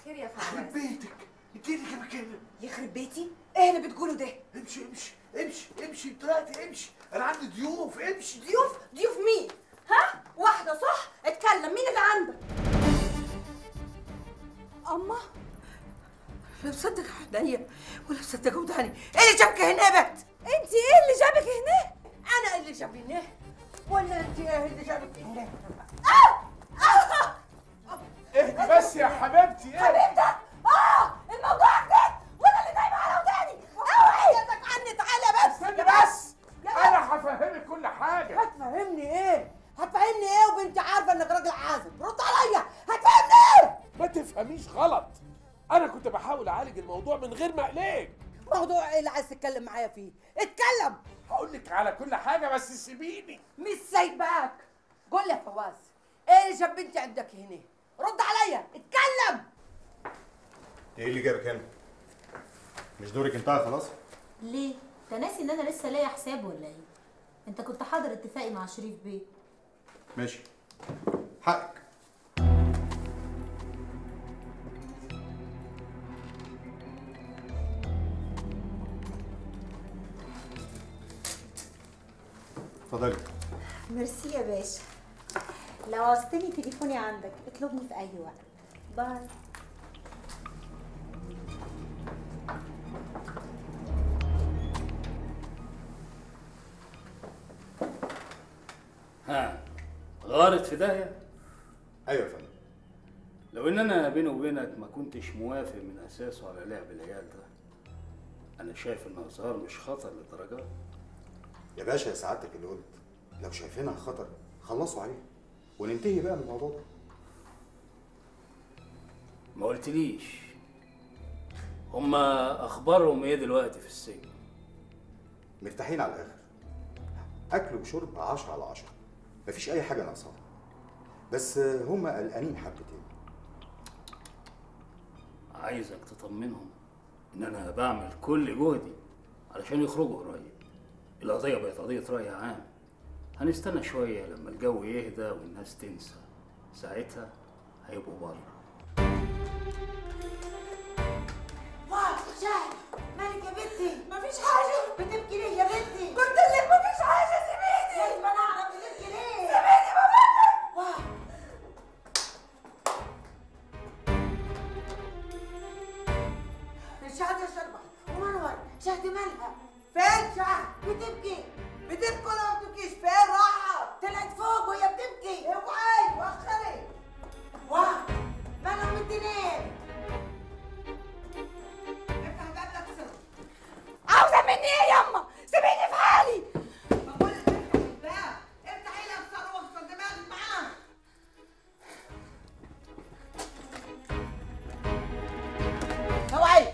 خير يا يخرب فواز بيتك انت اللي جابك هنا يخرب بيتي ايه اللي بتقوله ده امشي امشي امشي امشي دلوقتي امشي انا عندي ضيوف امشي ضيوف ضيوف مين ها واحده صح اتكلم مين اللي عندك اما لا مصدق عينيا ولا مصدق وداني ايه اللي جابك هنا يا بنت انت ايه اللي جابك هنا انا اللي جابني هنا ولا انت ايه اللي جابك هنا اهدي بس يا حبيبتي اهدي حبيبتك اه الموضوع ده وانا اللي نايمه على وداني اوعي يدك عني تعالى بس استني بس انا هفهمك كل حاجه هتفهمني ايه هتفهمني ايه وبنتي عارفه انك راجل عازب رد عليا هتفهمني ايه ما تفهميش غلط انا كنت بحاول اعالج الموضوع من غير ما اقلقك موضوع ايه اللي عايز تتكلم معايا فيه اتكلم هقول لك على كل حاجه بس سيبيني مش سايباك قول لي يا فواز ايه اللي جاب بنتي عندك هنا رد عليا اتكلم ايه اللي جابك هنا؟ مش دورك انتهى خلاص؟ ليه؟ انت ناسي ان انا لسه لاقي حساب ولا ايه؟ انت كنت حاضر اتفاقي مع شريف بيه ماشي حقك اتفضلي ميرسي يا باشا لو عوزتني تليفوني عندك اطلبني في اي وقت باي ها غارت في داهيه ايوه يا فندم لو ان انا بيني وبينك ما كنتش موافق من اساسه على لعب العيال ده انا شايف ان ازهار مش خطر للدرجه دي. يا باشا يا سعادتك اللي قلت لو شايفينها خطر خلصوا عليها وننتهي بقى من الموضوع ده ما قلتليش هما اخبارهم ايه دلوقتي في السجن مرتاحين على الاخر اكل وشرب 10 على 10 مفيش اي حاجه ناقصاهم بس هم قلقانين حبتين عايزك تطمنهم ان انا بعمل كل جهدي علشان يخرجوا قريب القضيه بقت قضيه راي عام هنستنى شويه لما الجو يهدى والناس تنسى ساعتها هيبقوا بره واو شاهد مالك يا بنتي مفيش حاجه بتبكي ليه يا بنتي قلت لك مفيش حاجه سيبيني لازم انا اعرف بتبكي ليه سيبيني بقول واو شهد يا شربة ومنور شهد مالها فين شهد بتبكي بتبكي ولا ما بتبكيش فين راحت طلعت فوق وهي بتبكي اوعي وخري واه مالهم الدنيا افتح باب لك سر عاوزه مني ايه ياما سيبيني في حالي بقول لك افتح الباب افتحي لك سر واغسل دماغك معاه اوعي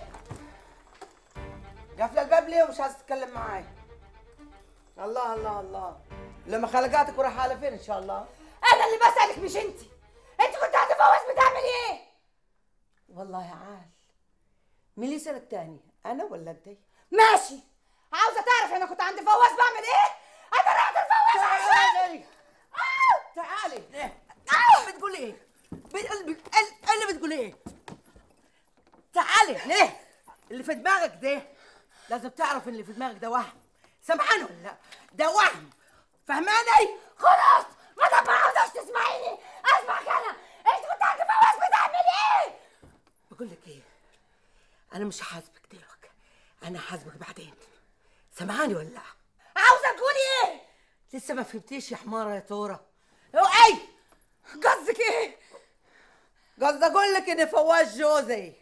قافله الباب ليه ومش عايز تتكلم معاي الله الله الله لما خلقاتك وراح على فين ان شاء الله انا اللي بسالك مش انت انت كنت هتفوز بتعمل ايه والله عال مين اللي يسالك تاني انا ولا انت ماشي عاوزه تعرف انا كنت عند فواز بعمل ايه انا رحت الفواز عشان تعالي تعالي تعالي بتقول ايه بت- بت- ايه اللي بتقول ايه تعالي ليه اللي في دماغك ده لازم تعرف ان اللي في دماغك ده وهم سامعاني ولا لا ده وهم فهماني خلاص ما دام ما عاوزاش تسمعيني اسمعك انا انت كنت عند فواز بتعمل ايه بقول لك ايه انا مش هحاسبك دلوقتي انا هحاسبك بعدين سامعاني ولا لا عاوزه تقولي ايه لسه ما فهمتيش يا حماره يا تورا اوعي قصدك ايه قصدي اقول لك ان فواز جوزي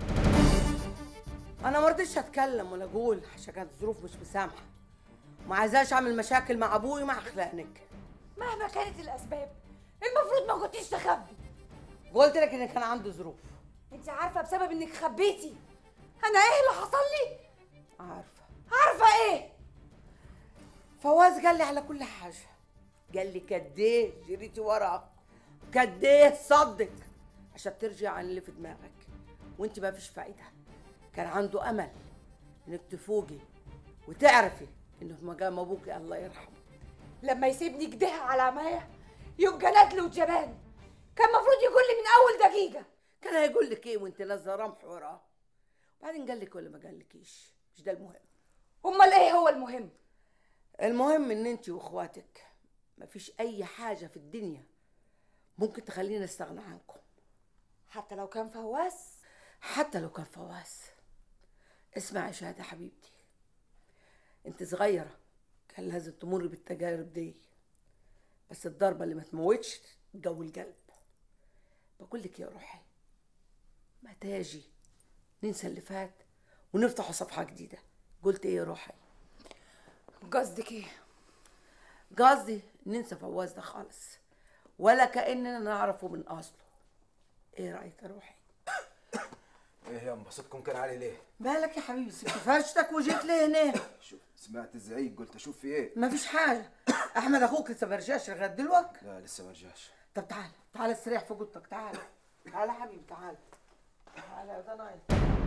انا ما رضيتش اتكلم ولا اقول عشان كانت الظروف مش مسامحه ما عايزاش اعمل مشاكل مع ابوي مع خلانك مهما كانت الاسباب المفروض ما كنتيش تخبي قلت لك ان كان عنده ظروف انت عارفه بسبب انك خبيتي انا ايه اللي حصل لي عارفه عارفه ايه فواز قال لي على كل حاجه قال لي قد ايه جريتي وراه قد ايه صدق عشان ترجع عن اللي في دماغك وانت ما فيش فايده كان عنده امل انك تفوقي وتعرفي انه في مقام ابوك الله يرحمه لما يسيبني كده على عماية يبقى ندل وجبان كان المفروض يقول لي من اول دقيقه كان هيقول لك ايه وانت نازله رمح وراه بعدين قال لك ولا ما قالكيش مش ده المهم امال ايه هو المهم المهم ان انت واخواتك مفيش اي حاجه في الدنيا ممكن تخلينا نستغنى عنكم حتى لو كان فواز حتى لو كان فواز اسمعي شهادة حبيبتي انت صغيرة كان لازم تمر بالتجارب دي بس الضربة اللي ما تموتش جو القلب بقول لك يا روحي ما تاجي ننسى اللي فات ونفتح صفحة جديدة قلت ايه يا روحي قصدك ايه قصدي ننسى فواز ده خالص ولا كأننا نعرفه من أصله ايه رأيك يا روحي ايه يا ام صوتكم كان عالي ليه؟ مالك يا حبيبي سبت فرشتك وجيت ليه هنا شوف سمعت الزعيق قلت اشوف في ايه؟ ما فيش حاجة أحمد أخوك لسه مرجعش لغاية دلوقتي لا لسه ما رجعش طب تعال تعال استريح في اوضتك تعال تعال يا حبيبي تعال تعال يا ضنايا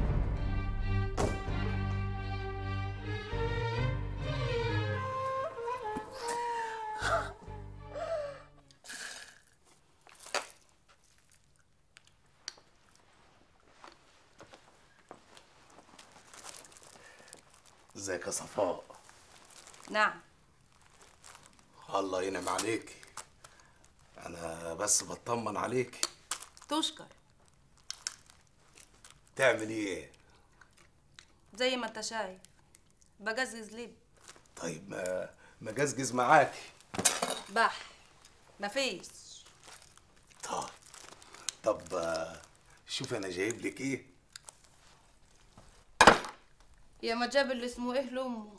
ازيك يا صفاء نعم الله ينعم عليكي انا بس بطمن عليكي تشكر تعملي ايه زي ما انت شايف بجزجز لب طيب ما ما جزجز معاكي بح مفيش طيب طب آه، شوف انا جايب لك ايه يا ما جاب اللي اسمه ايه لامه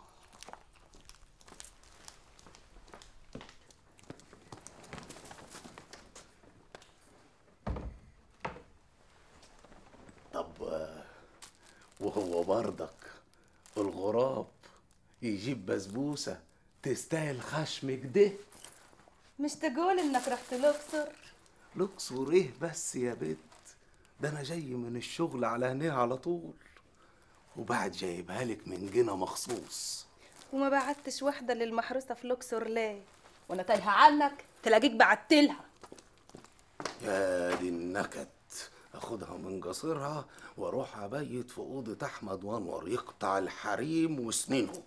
طب آه، وهو برضك الغراب يجيب بسبوسه تستاهل خشم كده مش تقول انك رحت الاقصر الاقصر ايه بس يا بنت ده انا جاي من الشغل على هنا على طول وبعد جايبها لك من جنة مخصوص وما بعتش واحده للمحروسه في الاقصر ليه وانا تايهه عنك تلاقيك بعتلها يا دي النكد اخدها من قصرها واروح ابيت في اوضه احمد وانور يقطع الحريم وسنينهم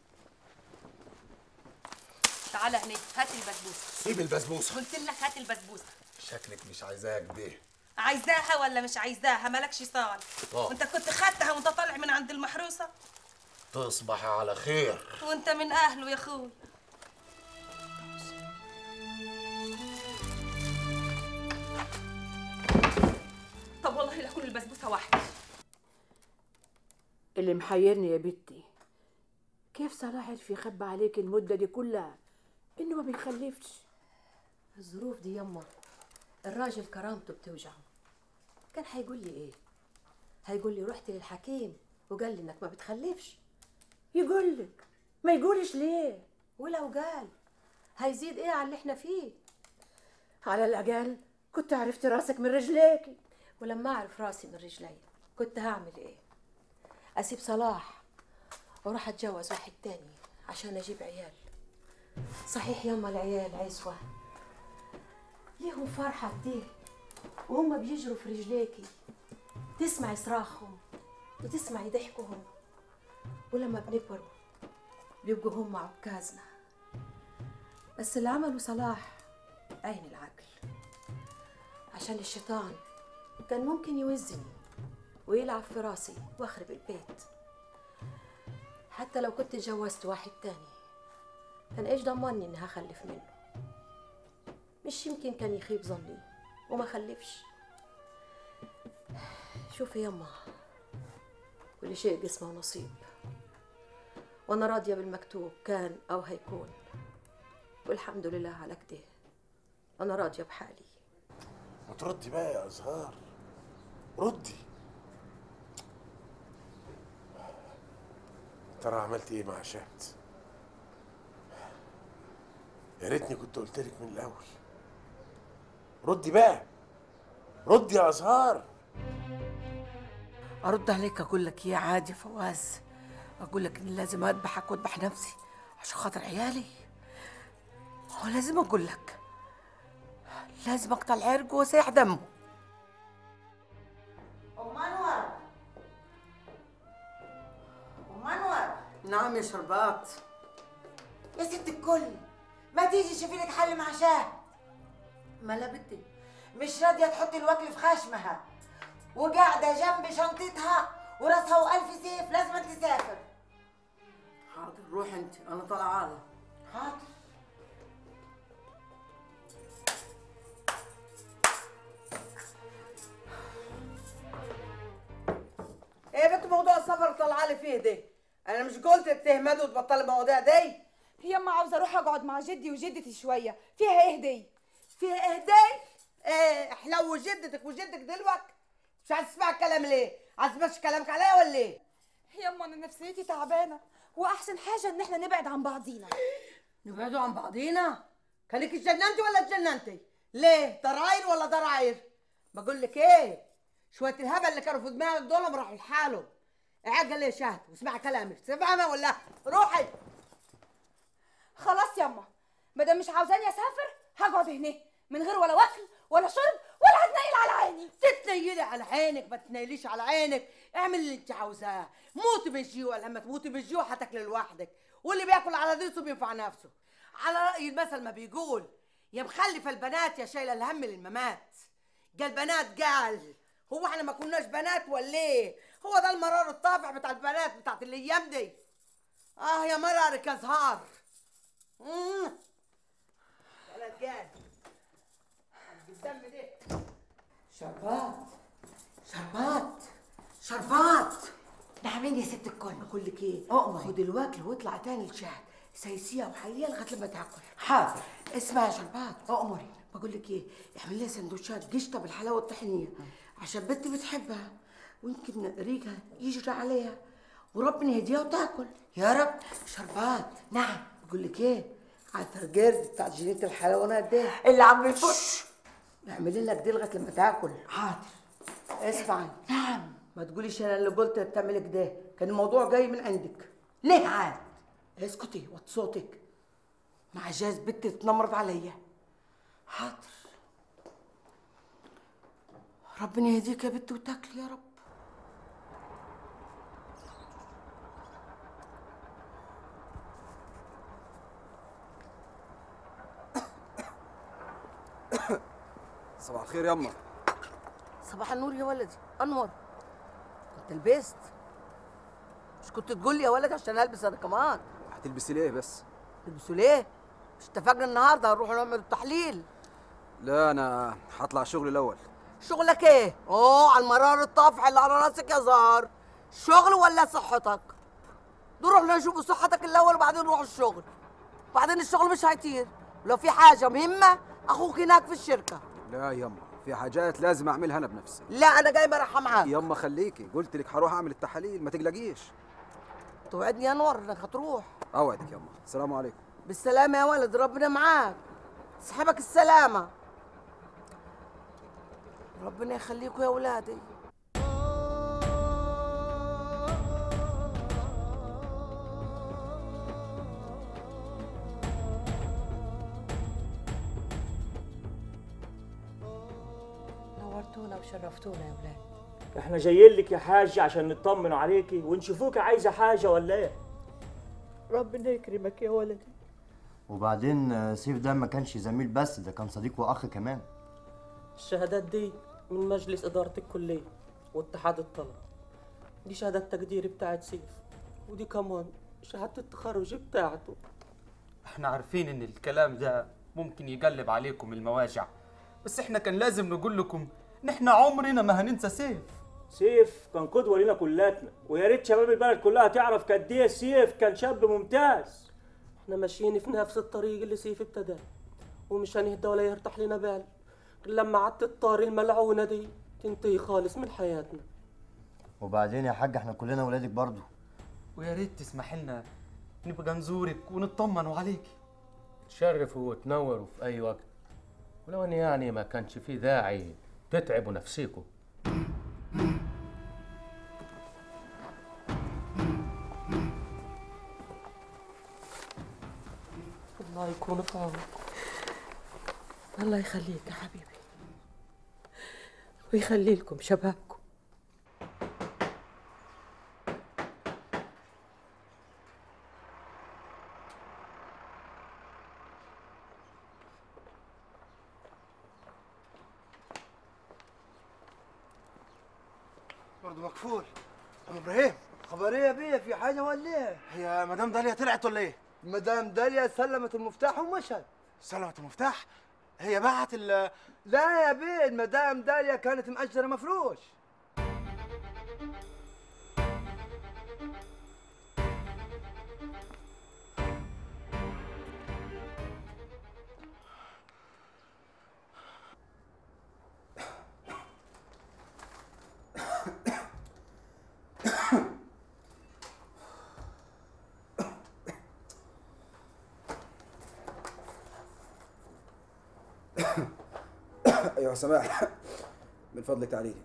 تعالى هنا هات البسبوسه سيب البسبوسه قلت لك هات البسبوسه شكلك مش عايزاها كده عايزاها ولا مش عايزاها مالكش صال آه. وانت كنت خدتها وانت طالع من عند المحروسه تصبح على خير وانت من اهله يا اخوي طب والله لا كل البسبوسه واحده اللي محيرني يا بنتي كيف صلاح عرف يخبى عليك المدة دي كلها إنه ما بيخلفش الظروف دي يما الراجل كرامته بتوجعه كان هيقول لي ايه هيقول لي رحت للحكيم وقال لي انك ما بتخلفش يقول لك ما يقولش ليه ولو قال هيزيد ايه على اللي احنا فيه على الأقل كنت عرفت راسك من رجليكي ولما اعرف راسي من رجلي كنت هعمل ايه اسيب صلاح واروح اتجوز واحد تاني عشان اجيب عيال صحيح يما العيال عزوة ليهم فرحة دي وهم بيجروا في رجليكي تسمعي صراخهم وتسمعي ضحكهم ولما بنكبر بيبقوا هم عكازنا بس اللي عمله صلاح عين العقل عشان الشيطان كان ممكن يوزني ويلعب في راسي واخرب البيت حتى لو كنت اتجوزت واحد تاني كان ايش ضمني اني هخلف منه مش يمكن كان يخيب ظني وما خلفش شوفي يما كل شيء قسمه ونصيب وانا راضيه بالمكتوب كان او هيكون والحمد لله على كده انا راضيه بحالي ما تردي بقى يا ازهار ردي ترى عملت ايه مع شهد يا ريتني كنت قلت لك من الاول ردي بقى ردي يا ازهار ارد عليك اقول لك يا عادي يا فواز اقول لك ان لازم اذبحك واذبح نفسي عشان خاطر عيالي هو لازم اقول لك لازم اقطع عرقه واسيح دمه نعم يا شربات يا ست الكل ما تيجي شوفي لك حل مع شاه مالها بنتي مش راضيه تحط الوكل في خشمها وقاعده جنب شنطتها وراسها والف سيف لازم تسافر حاضر روح انت انا طالعه لها حاضر ايه يا بنت موضوع السفر طالعه لي فيه ده انا مش قلت تهمدي وتبطلي المواضيع دي هي اما عاوزه اروح اقعد مع جدي وجدتي شويه فيها ايه دي فيها ايه دي ايه حلو جدتك وجدك دلوقتي مش عايز تسمع الكلام ليه عايز تمشي كلامك عليا ولا ايه يما انا نفسيتي تعبانه واحسن حاجه ان احنا نبعد عن بعضينا نبعدوا عن بعضينا خليكي اتجننتي ولا اتجننتي ليه ضراير ولا ضراير بقول لك ايه شويه الهبل اللي كانوا في دماغك دول راحوا لحالهم اعجل يا شهد واسمع كلامي تفهمها ولا روحي خلاص يما ما دام مش عاوزاني اسافر هقعد هنا من غير ولا وكل ولا شرب ولا هتنيل على عيني تتنيلي على عينك ما تتنيليش على عينك اعمل اللي انت عاوزاه موتي بالجوع لما تموتي بالجوع هتاكلي لوحدك واللي بياكل على ضيصه بينفع نفسه على رأي المثل ما بيقول يا مخلفة البنات يا شايلة الهم للممات قال بنات قال هو احنا ما كناش بنات ولا ايه هو ده المرار الطابع بتاع البنات بتاعت الايام دي اه يا مرارك يا زهار مم. بلد قال الدم ده شربات شربات شربات نعمين يا ست الكل بقول لك ايه أؤمر. خد الوكل واطلع تاني لشهد سيسيه وحليها لغايه لما تاكل حاضر اسمع يا شربات أؤمري بقول لك ايه اعمل لها سندوتشات قشطه بالحلاوه الطحينيه عشان بنتي بتحبها ويمكن ريقها يجري عليها وربنا يهديها وتاكل يا رب شربات نعم بقول لك ايه عارفه الجرد بتاع جنينه الحلوانات ده اللي عم بيفش اعملي لك دي لغايه لما تاكل حاضر اسمعي نعم ما تقوليش انا اللي قلت بتعملي كده كان الموضوع جاي من عندك ليه عاد اسكتي وطي صوتك مع جاز بنتي تتنمرض عليا حاضر ربنا يهديك يا بنتي وتاكلي يا رب صباح الخير يما صباح النور يا ولدي انور انت لبست مش كنت تقول لي يا ولد عشان البس انا كمان هتلبسي ليه بس تلبسوا ليه مش اتفقنا النهارده هنروح نعمل التحليل لا انا هطلع شغل الاول شغلك ايه اوه على المرار الطافح اللي على راسك يا زهر شغل ولا صحتك نروح نشوف صحتك الاول وبعدين نروح الشغل بعدين الشغل مش هيطير لو في حاجه مهمه اخوك هناك في الشركه لا يما في حاجات لازم اعملها انا بنفسي لا انا جايبه رايحه معاك يما خليكي قلت لك هروح اعمل التحاليل ما تقلقيش توعدني يا انور انك هتروح اوعدك يما السلام عليكم بالسلامه يا ولد ربنا معاك تسحبك السلامه ربنا يخليكم يا ولادي نورتونا وشرفتونا يا ولاد احنا جايين لك يا حاج عشان نطمن عليكي ونشوفوك عايزه حاجه ولا ايه ربنا يكرمك يا ولدي وبعدين آه، سيف ده ما كانش زميل بس ده كان صديق واخ كمان الشهادات دي من مجلس إدارة الكلية واتحاد الطلبة دي شهادة التقدير بتاعت سيف ودي كمان شهادة التخرج بتاعته احنا عارفين ان الكلام ده ممكن يقلب عليكم المواجع بس احنا كان لازم نقول لكم ان احنا عمرنا ما هننسى سيف سيف كان قدوه لينا كلاتنا ويا ريت شباب البلد كلها تعرف قد ايه سيف كان شاب ممتاز احنا ماشيين في نفس الطريق اللي سيف ابتداه ومش هنهدى ولا يرتاح لنا بال غير لما عدت الطار الملعونة دي تنتهي خالص من حياتنا وبعدين يا حاج احنا كلنا ولادك برضو ويا ريت تسمح لنا نبقى نزورك ونطمنوا عليك تشرفوا وتنوروا في أي وقت ولو إن يعني ما كانش في داعي تتعبوا نفسيكم الله يكون في عونك الله يخليك يا حبيبي ويخلي لكم شبابكم 啊 اه برضه مكفول ام ابراهيم خبر ايه يا بيه في حاجه ولا ايه؟ هي مدام داليا طلعت ولا ايه؟ مدام داليا سلمت المفتاح ومشت سلمت المفتاح؟ هي باعت ال لا يا بيه المدام داليا كانت مأجرة مفروش ايوه سماح من فضلك تعالي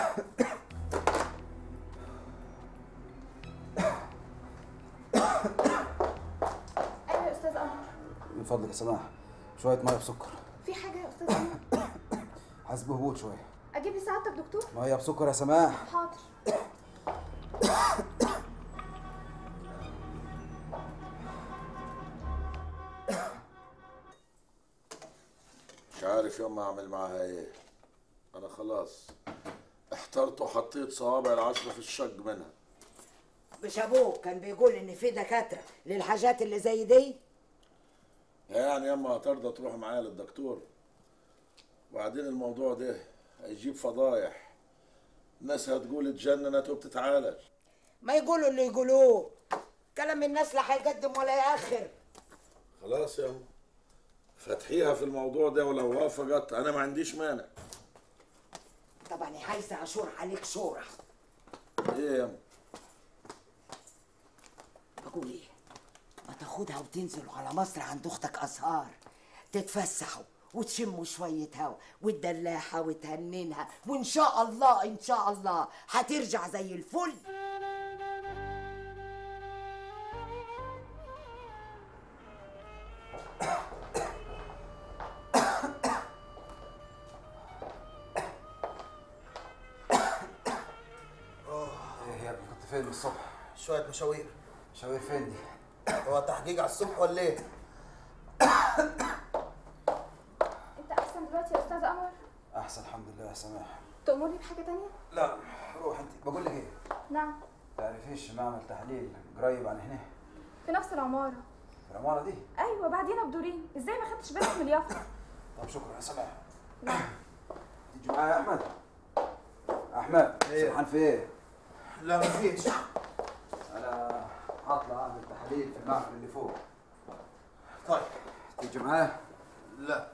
ايوه يا استاذ قمر من فضلك يا سماح شويه ميه بسكر في حاجه يا استاذ قمر حاسس بهبوط شويه اجيب لسعادتك دكتور ميه بسكر يا سماح حاضر مش عارف يوم اعمل معاها ايه انا خلاص احترت وحطيت صوابع العشرة في الشق منها مش ابوك كان بيقول ان في دكاتره للحاجات اللي زي دي يعني ياما هترضى تروح معايا للدكتور وبعدين الموضوع ده هيجيب فضايح الناس هتقول اتجننت وبتتعالج ما يقولوا اللي يقولوه كلام الناس لا هيقدم ولا ياخر خلاص يا أم. فتحيها في الموضوع ده ولو وافقت انا ما عنديش مانع طبعا يا عايزه اشور عليك شوره ايه يا أم؟ بقول ايه ما تاخدها وتنزلوا على مصر عند اختك اسهار تتفسحوا وتشموا شوية هوا وتدلعها وتهننها وإن شاء الله إن شاء الله هترجع زي الفل ايه يا ابني كنت فين من الصبح شويه مشاوير مشاوير فين دي هو تحقيق على الصبح ولا ايه؟ انت احسن دلوقتي يا استاذ قمر احسن الحمد لله يا سماح تأمرني بحاجه تانية لا روح انت بقول لك ايه نعم تعرفيش معمل تحليل قريب عن هنا في نفس العماره في العماره دي ايوه بعدينا بدورين ازاي ما خدتش بالك من اليافطه طب شكرا يا سماح تيجي معايا يا احمد احمد سرحان في ايه لا مفيش انا هطلع اعمل تحاليل في المعمل اللي فوق طيب تيجي معايا لا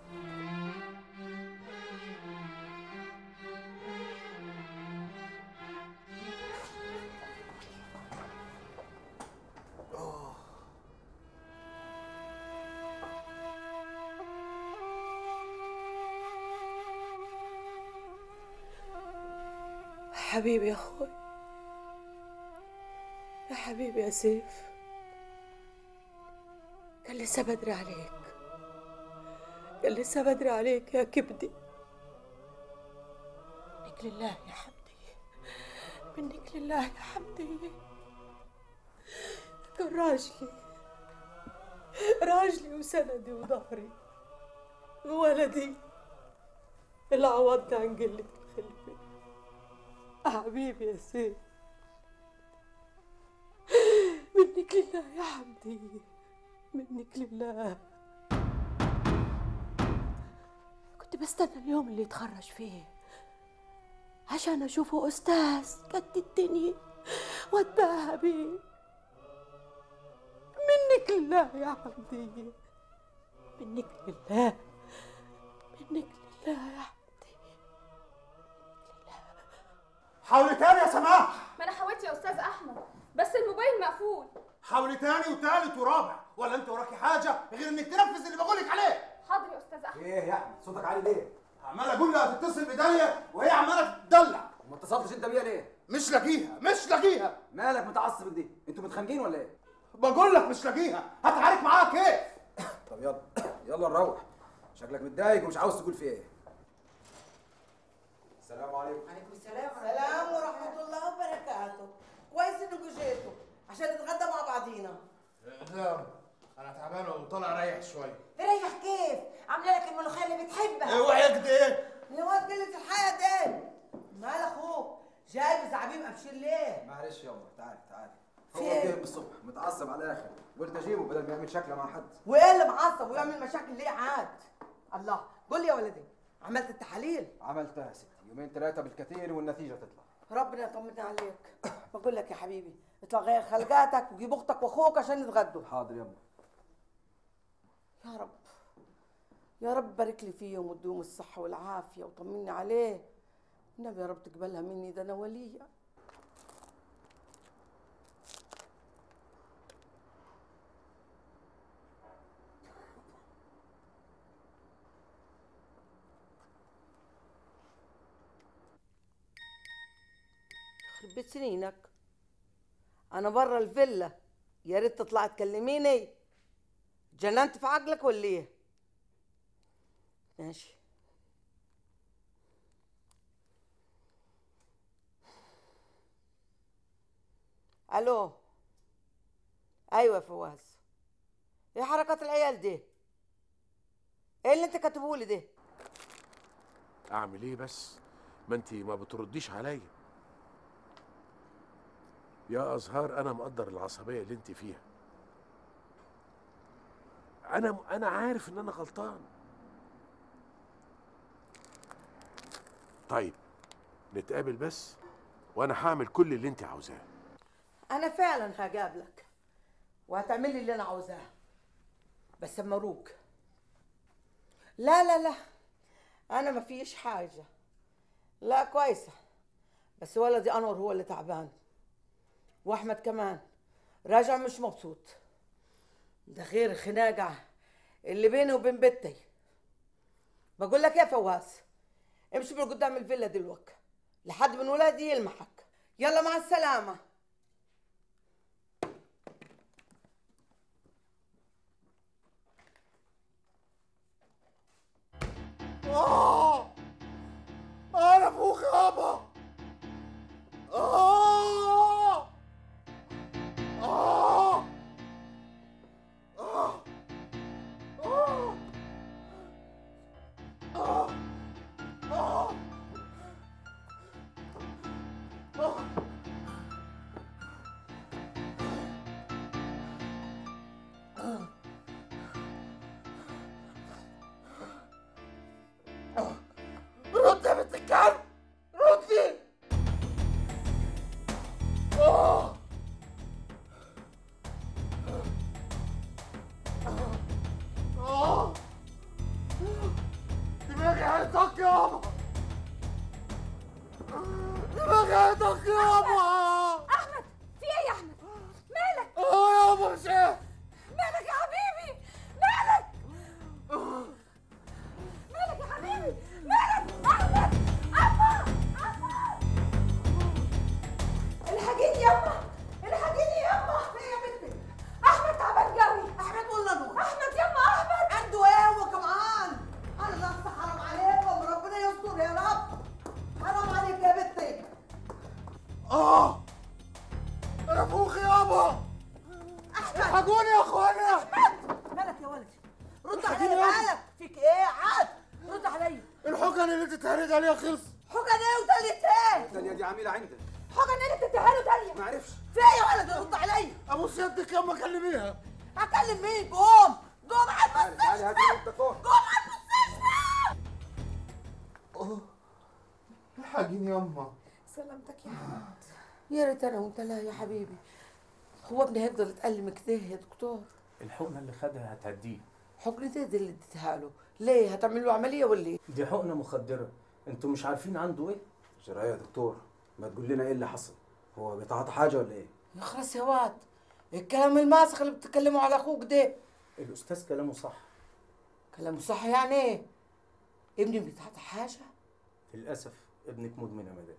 حبيبي يا اخوي يا حبيبي يا سيف كان لسه بدري عليك كان لسه بدري عليك يا كبدي منك لله يا حمدي منك لله يا حمدي كان راجلي راجلي وسندي وظهري ولدي اللي عوضني عن قلة الخلفة حبيبي يا سيف منك لله يا حمدي منك لله كنت بستنى اليوم اللي يتخرج فيه عشان اشوفه استاذ قد الدنيا واتباهى بيه منك لله يا حمدي منك لله منك لله يا حمدي حاولي تاني يا سماح ما انا حاولت يا استاذ احمد بس الموبايل مقفول حاولي تاني وتالت ورابع ولا انت وراكي حاجه غير انك تنفذ اللي بقولك عليه حاضر يا استاذ احمد ايه يا احمد صوتك عالي ليه عمال اقول لها تتصل بداليا وهي عماله تدلع وما اتصلتش انت بيها ليه مش لاقيها مش لاقيها مالك متعصب دي انتوا متخانقين ولا ايه بقول لك مش لاقيها هتعارك معاها كيف طب يلا يلا نروح شكلك متضايق ومش عاوز تقول في ايه السلام عليكم عليكم السلام السلام ورحمة الله وبركاته كويس انكم جيتوا عشان نتغدى مع بعضينا لا انا تعبان وطالع اريح شويه تريح كيف؟ عامله لك الملوخيه اللي بتحبها اوعي كده ايه يا واد قلة الحياة ده مال اخوك جايب حبيبي ابشر ليه معلش يابا تعالي تعالي في هو إيه؟ جه من الصبح متعصب على الاخر قلت اجيبه بدل ما يعمل شكله مع حد وايه اللي معصب ويعمل مشاكل ليه عاد الله قول لي يا ولدي عملت التحاليل عملتها يا ستي يومين ثلاثه بالكثير والنتيجه تطلع ربنا يطمنا عليك بقول لك يا حبيبي اطلع غير خلقاتك وجيب اختك واخوك عشان يتغدوا حاضر يابا يا رب يا رب بارك لي فيهم واديهم الصحة والعافية وطمني عليه النبي يا رب تقبلها مني ده انا ولية يخرب بيت سنينك انا برا الفيلا يا ريت تطلع تكلميني جننت في عقلك ولا ايه ماشي الو ايوه يا فواز ايه حركات العيال دي ايه اللي انت كاتبهولي ده اعمل ايه بس ما انت ما بترديش عليا يا ازهار انا مقدر العصبيه اللي انت فيها انا انا عارف ان انا غلطان طيب نتقابل بس وانا هعمل كل اللي انت عاوزاه انا فعلا هقابلك وهتعمل لي اللي انا عاوزاه بس مروك لا لا لا انا ما فيش حاجه لا كويسه بس ولدي انور هو اللي تعبان واحمد كمان راجع مش مبسوط ده غير الخناقه اللي بيني وبين بنتي بقول لك يا فواز امشي من قدام الفيلا دلوقتي لحد من ولادي يلمحك يلا مع السلامه آه أنا فوق يابا آه آه آه آه آه آه آه رد يا بنت الكلب ردي آه. آه. دماغي هيطق يابا دماغي هيطق يابا احمد في ايه يا احمد مالك اه يابا مش ايه مالك يا حبيبي مالك مالك يا حبيبي مالك احمد احمد الحقيني يما الحقيني يما ايه يا بنتي احمد تعبان قوي احمد ولا نور احمد يما احمد عنده ايه هو كمان انا لا حرام عليكم ربنا يستر يا رب حرام عليك يا بنتي اه انا فوق يابا الحقوني يا اخوانا مالك يا ولدي رد عليا مالك فيك ايه عاد رد عليا الحقن اللي تتهرج عليها خلص حقن ايه وتالت ايه الدنيا دي عميله عندك حقن ايه اللي بتديها له تانية ما عرفش في ايه يا ولدي رد عليا ابوس يدك يما كلميها اكلم مين قوم قوم على تعالي تعالي هاتي المستشفى الدكتور قوم على المستشفى الحقيني يما سلامتك يا حبيبي يا ريت انا وانت لا يا حبيبي هو ابني هيفضل يتألم كده يا دكتور الحقنه اللي خدها هتهديه حقنة ايه دي اللي اديتها له ليه هتعمل له عمليه ولا ايه دي حقنه مخدره انتوا مش عارفين عنده ايه جرايه يا دكتور ما تقول لنا ايه اللي حصل هو بيتعاطى حاجه ولا ايه يخرس يا واد الكلام الماسخ اللي بتتكلموا على اخوك ده الاستاذ كلامه صح كلامه صح يعني ايه ابني بيتعاطى حاجه للاسف ابنك مدمن يا مدام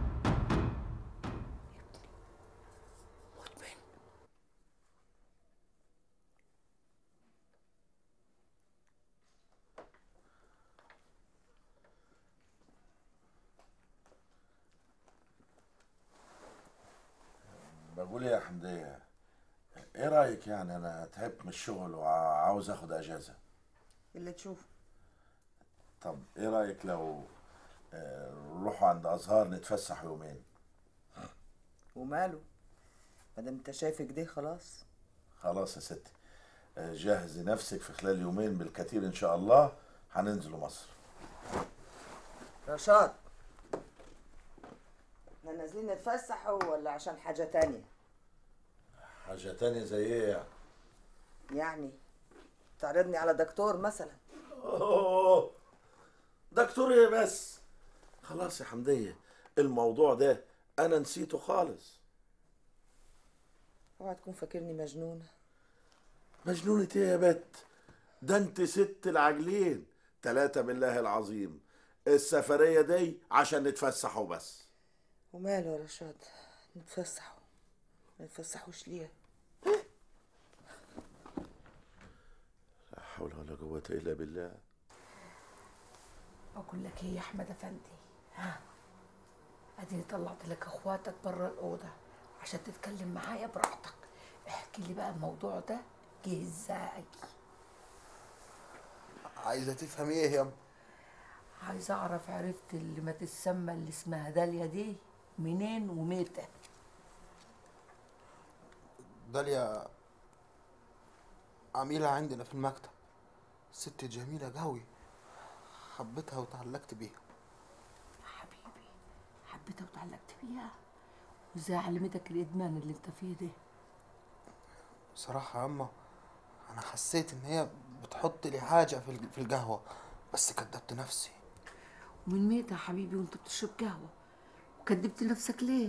بقول يا حمدية ايه رأيك يعني انا تعبت من الشغل وعاوز اخد اجازة اللي تشوف طب ايه رأيك لو آه، نروحوا عند ازهار نتفسح يومين وماله ما دام انت شايف كده خلاص خلاص يا ستي آه، جهزي نفسك في خلال يومين بالكثير ان شاء الله هننزلوا مصر رشاد احنا نازلين نتفسح ولا عشان حاجة تانية حاجه تانية زي ايه يعني يعني تعرضني على دكتور مثلا أوه. دكتور ايه بس خلاص يا حمديه الموضوع ده انا نسيته خالص اوعى تكون فاكرني مجنونة مجنونة ايه يا بت ده انت ست العجلين تلاتة بالله العظيم السفرية دي عشان نتفسحوا بس وماله يا رشاد نتفسحوا ما نتفسحوش ليه لا حول ولا قوة إلا بالله بقول لك ايه يا احمد افندي ها اديني طلعت لك اخواتك بره الاوضه عشان تتكلم معايا براحتك احكي لي بقى الموضوع ده جه ازاي عايزه تفهمي ايه يا عايزه اعرف عرفت اللي ما تسمى اللي اسمها داليا دي منين ومتى داليا عميلة عندنا في المكتب ست جميلة قوي حبيتها وتعلقت بيها حبيتها وتعلقت بيها وازاي علمتك الادمان اللي انت فيه ده بصراحة يا أما أنا حسيت إن هي بتحط لي حاجة في الج- في القهوة بس كدبت نفسي ومن متى يا حبيبي وانت بتشرب قهوه وكدبت نفسك ليه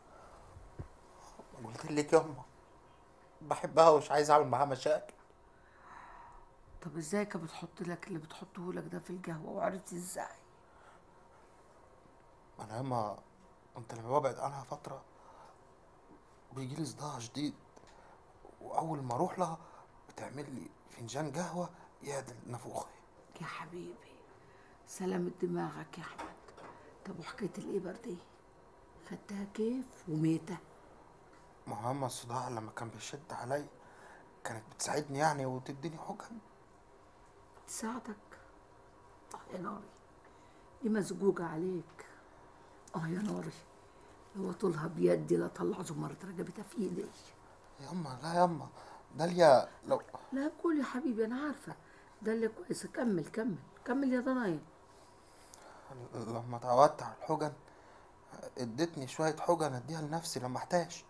قلت لك يا أما بحبها ومش عايز أعمل معاها مشاكل طب ازاي كانت بتحط لك اللي بتحطه لك ده في القهوه وعرفت ازاي أنا يا أما كنت لما ببعد عنها فترة بيجيلي صداع شديد وأول ما أروح لها بتعمل لي فنجان قهوة يعدل نافوخي يا حبيبي سلامة دماغك يا احمد طب وحكايه الابر دي خدتها كيف وميتة ما هو أما الصداع لما كان بيشد علي كانت بتساعدني يعني وتديني حقن تساعدك اه يا ناري دي مزجوجة عليك اه يا ناري لو طولها بيدي لا طلع زمرة رقبتها في ايدي ياما لا ياما داليا لو لا قول يا حبيبي انا عارفة ده اللي كويس كمل كمل كمل يا ضنايا لما اتعودت على الحقن ادتني شوية حقن اديها لنفسي لما احتاج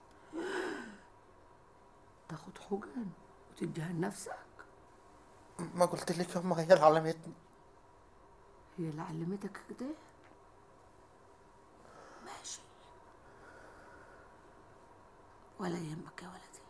تاخد حقن وتديها لنفسك ما قلت لك ياما هي اللي علمتني هي اللي علمتك كده ماشي ولا يهمك يا ولدي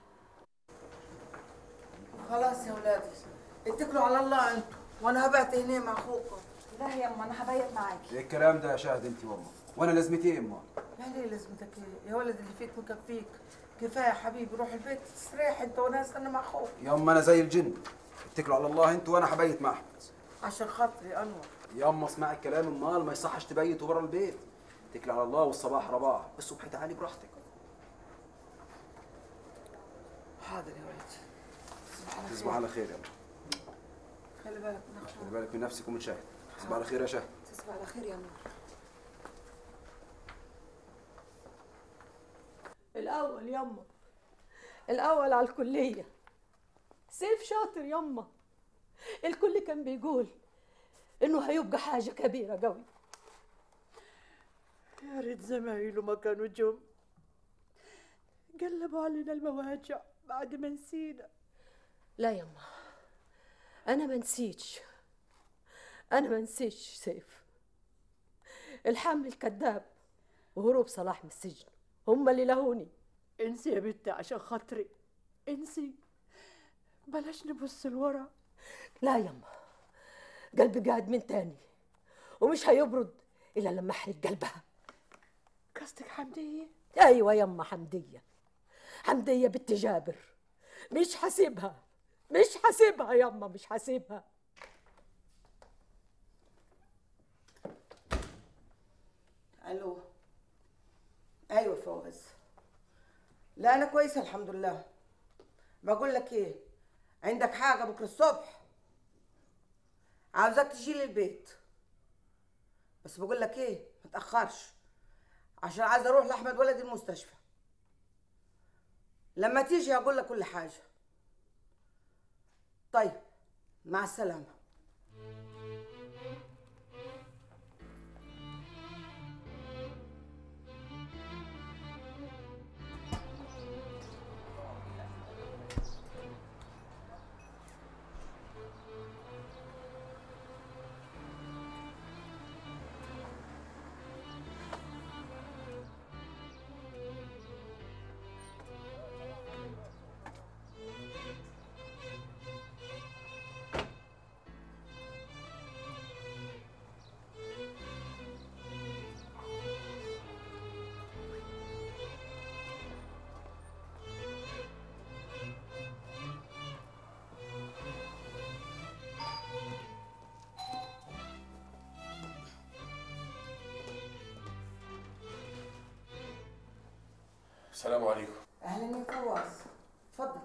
خلاص يا ولادي اتكلوا على الله انتوا وانا هبعت هنا مع اخوكم لا يا اما انا هبيت معاكي ايه الكلام ده يا شاهد انت والله وانا لازمتي ايه امال يعني ايه لازمتك ايه يا ولد اللي فيك مكفيك كفايه يا حبيبي روح البيت تستريح انت وانا استنى مع اخوك ياما انا زي الجن اتكلوا على الله انت وانا هبيت مع احمد عشان خاطري انور ياما اسمعي الكلام امال ما يصحش تبيتوا بره البيت اتكل على الله والصباح رباح بس صبحي تعالي براحتك حاضر يا ولدي تصبح على تصبح على خير يلا خلي بالك من اخوك خلي بالك من نفسك ومن شاهد تصبح على خير يا شاهد تصبح على خير يا نور الأول يما الأول على الكلية سيف شاطر يما الكل كان بيقول إنه هيبقى حاجة كبيرة قوي يا ريت زمايله ما كانوا جم قلبوا علينا المواجع بعد ما نسينا لا يما أنا ما نسيتش أنا ما نسيتش سيف الحمل الكذاب وهروب صلاح من السجن هم اللي لهوني انسي يا بنتي عشان خاطري انسي بلاش نبص لورا لا يما قلبي قاعد من تاني ومش هيبرد إلا لما أحرق قلبها قصدك حمدية أيوة يما حمدية حمدية بنت جابر مش حاسبها مش حاسبها يما مش حاسبها الو ايوه فوز لا انا كويسه الحمد لله بقول لك ايه عندك حاجه بكره الصبح عاوزاك تجي لي البيت بس بقول لك ايه ما تاخرش عشان عايزه اروح لاحمد ولدي المستشفى لما تيجي هقول لك كل حاجه طيب مع السلامه السلام عليكم اهلا يا فواز اتفضل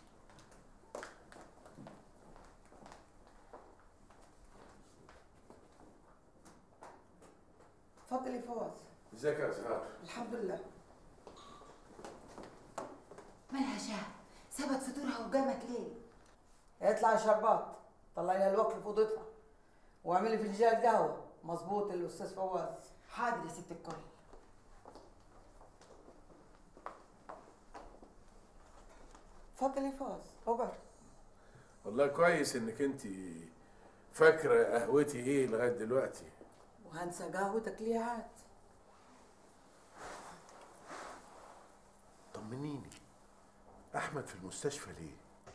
اتفضل يا فواز ازيك يا زهار الحمد لله مالها شهد سابت فطورها وقامت ليه اطلع يا شربات طلعي لها الوكل في اوضتها واعملي فنجان قهوه مظبوط الاستاذ فواز حاضر يا ست الكل اتفضل يا فواز اقعد والله كويس انك انت فاكره قهوتي ايه لغايه دلوقتي وهنسى قهوتك ليه عاد طمنيني احمد في المستشفى ليه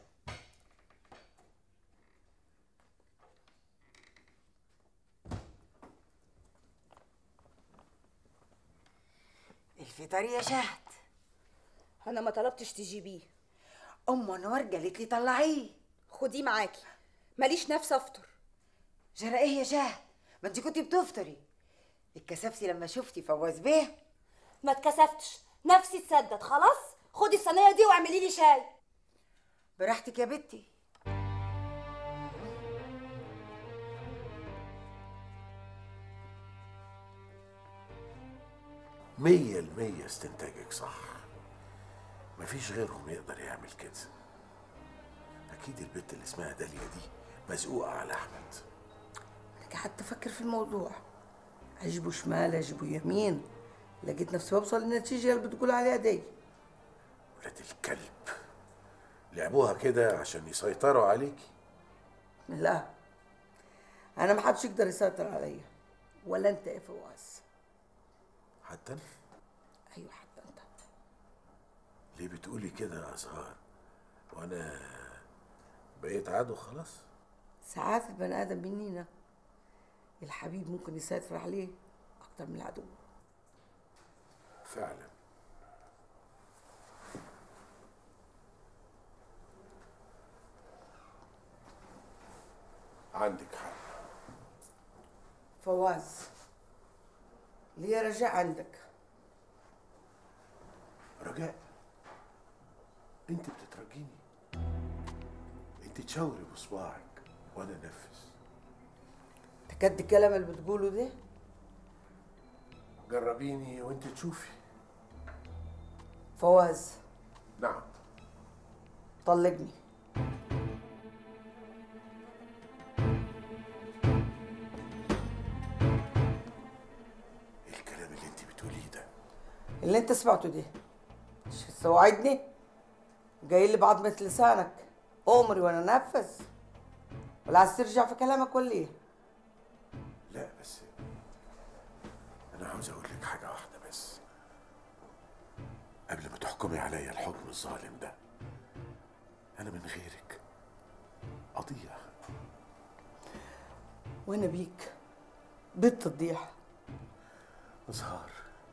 الفطار يا شهد انا ما طلبتش تجيبيه ام انوار قالت لي طلعيه خديه معاكي ماليش نفس افطر جرى ايه يا شهد ما انت كنتي بتفطري اتكسفتي لما شفتي فواز بيه ما اتكسفتش نفسي اتسدد خلاص خدي الصينيه دي واعملي لي شاي براحتك يا بنتي مية المية استنتاجك صح مفيش غيرهم يقدر يعمل كده أكيد البت اللي اسمها داليا دي مزقوقة على أحمد انا قعدت افكر في الموضوع اجيبه شمال اجيبه يمين لقيت نفسي بوصل للنتيجه اللي بتقول عليها دي ولاد الكلب لعبوها كده عشان يسيطروا عليكي لا انا ما حدش يقدر يسيطر عليا ولا انت يا فواز حتى أنا؟ ايوه حتى انت ليه بتقولي كده يا أزهار وأنا بقيت عدو خلاص ساعات البني ادم منينا الحبيب ممكن يسيطر عليه اكتر من العدو فعلا عندك حق فواز ليه رجاء عندك رجاء انت بتترجيني انت تشاوري بصباعك وانا انفذ تكد الكلام اللي بتقوله ده جربيني وانت تشوفي فواز نعم طلقني ايه الكلام اللي انت بتقوليه ده اللي انت سمعته ده مش توعدني جاي لي بعضمة لسانك امري وانا انفذ ولا عايز ترجع في كلامك ولا ايه لا بس انا عاوز اقول لك حاجه واحده بس قبل ما تحكمي عليا الحكم الظالم ده انا من غيرك اضيع وانا بيك بنت تضيع أزهار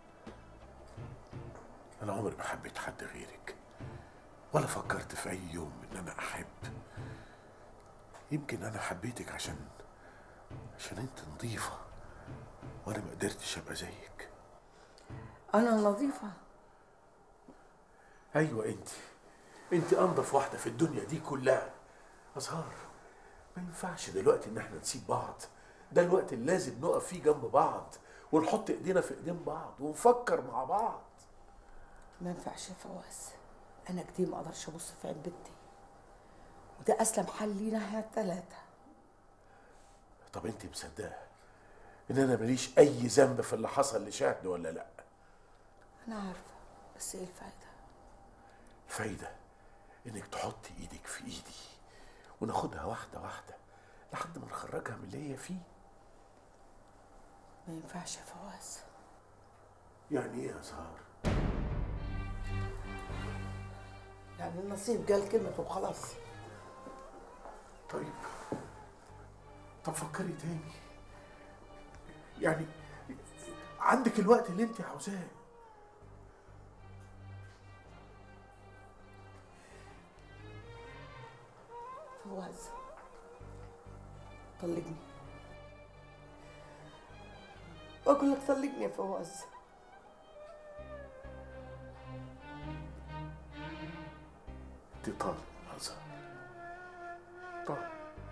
أنا عمري ما حبيت حد غيرك ولا فكرت في أي يوم إن أنا أحب يمكن أنا حبيتك عشان عشان أنت نظيفة وأنا ما قدرتش أبقى زيك انا نظيفة أيوة أنت أنت أنظف واحدة في الدنيا دي كلها أزهار ما ينفعش دلوقتي إن إحنا نسيب بعض ده الوقت اللي لازم نقف فيه جنب بعض ونحط إيدينا في إيدين بعض ونفكر مع بعض ما ينفعش يا فواز انا كتير ما اقدرش ابص في عين بنتي وده اسلم حل لينا احنا التلاته طب انت مصدقه ان انا ماليش اي ذنب في اللي حصل لشهد ولا لا انا عارفه بس ايه الفايده الفايده انك تحطي ايدك في ايدي وناخدها واحده واحده لحد ما نخرجها من اللي هي فيه ما ينفعش يا فواز يعني ايه يا زهر يعني النصيب جال كلمته وخلاص طيب طب فكري تاني يعني عندك الوقت اللي انت عاوزاه فواز طلقني بقول لك طلقني يا فواز انت طالب يا زهر طالب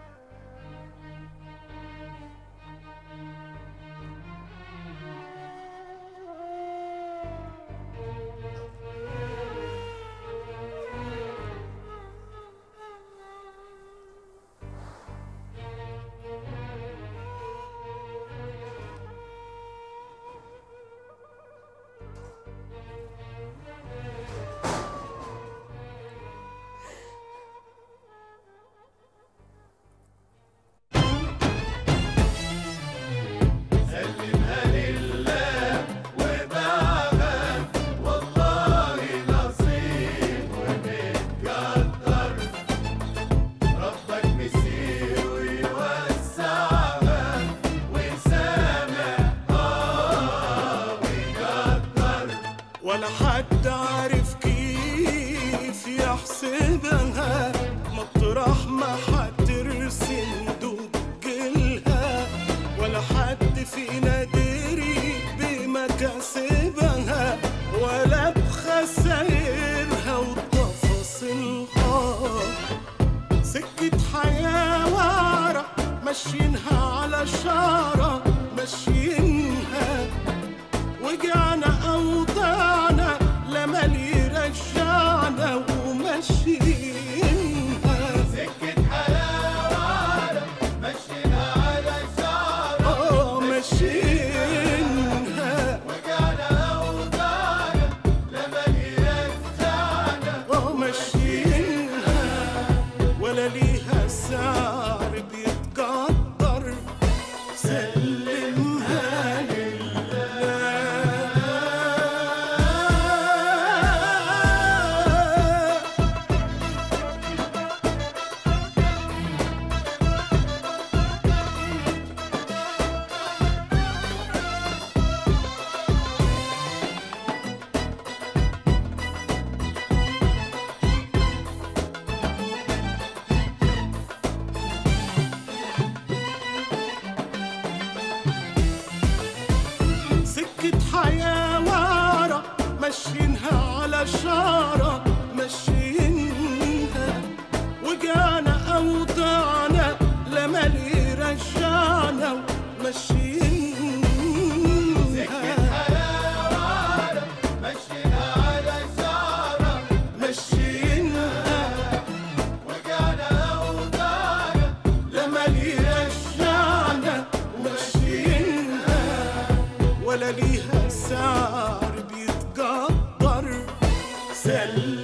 سلمها لله وبعها والله نصيب ومتقدر ربك مسير ويوسعها ويسامح اه ويقدر ولا حد عارف كيف يحسبها مطرح ما هترسم دجلها ولا حد فينا دري بمكاسبها ولا بخسائرها وتفاصيلها سكة حياة وعرة ماشيينها على شارة ماشيينها وجعنا أوضاعنا لمن يرجعنا وماشيينها سكة حلاوة مشينا على شعر اه ماشيينها وجعنا أوضاعنا لما يرجعنا اه ماشيينها ولا ليها سعر بيتقدر سلمها لله سكة حياة وعرة ماشيينها على شارة ماشيينها وجعنا أوضاعنا لما يرجعنا ماشيينها مشينا على شعر ماشيينها وجعنا أوضاعنا لما يرجعنا ماشيينها ولا ليها سعر بيتقدر سلم